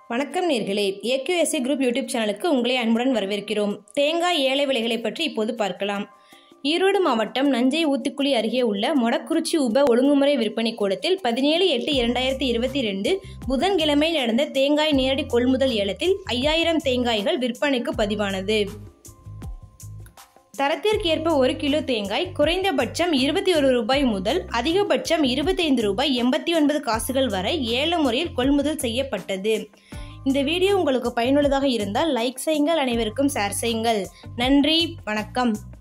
வணக்கம் நேர்களே AKSC group YouTube சேனலுக்கு உங்களை அன்புடன் வரவேற்கிறோம் தேங்காய் ஏழை விலைகளை பற்றி இப்போது பார்க்கலாம் ஈரோடு மாவட்டம் நஞ்சை ஊத்துக்குழி அருகே உள்ள மொடக்குறிச்சி உப ஒழுங்குமுறை விற்பனை கூடத்தில் பதினேழு எட்டு இரண்டாயிரத்தி இருபத்தி ரெண்டு புதன்கிழமை நடந்த தேங்காய் நேரடி கொள்முதல் ஏலத்தில் ஐயாயிரம் தேங்காய்கள் விற்பனைக்கு பதிவானது தரத்திற்கேற்ப ஒரு கிலோ தேங்காய் குறைந்தபட்சம் இருபத்தி ஒரு ரூபாய் முதல் அதிகபட்சம் இருபத்தைந்து ரூபாய் எண்பத்தி ஒன்பது காசுகள் வரை ஏல முறையில் கொள்முதல் செய்யப்பட்டது இந்த வீடியோ உங்களுக்கு பயனுள்ளதாக இருந்தால் லைக் செய்யுங்கள் அனைவருக்கும் ஷேர் செய்யுங்கள் நன்றி வணக்கம்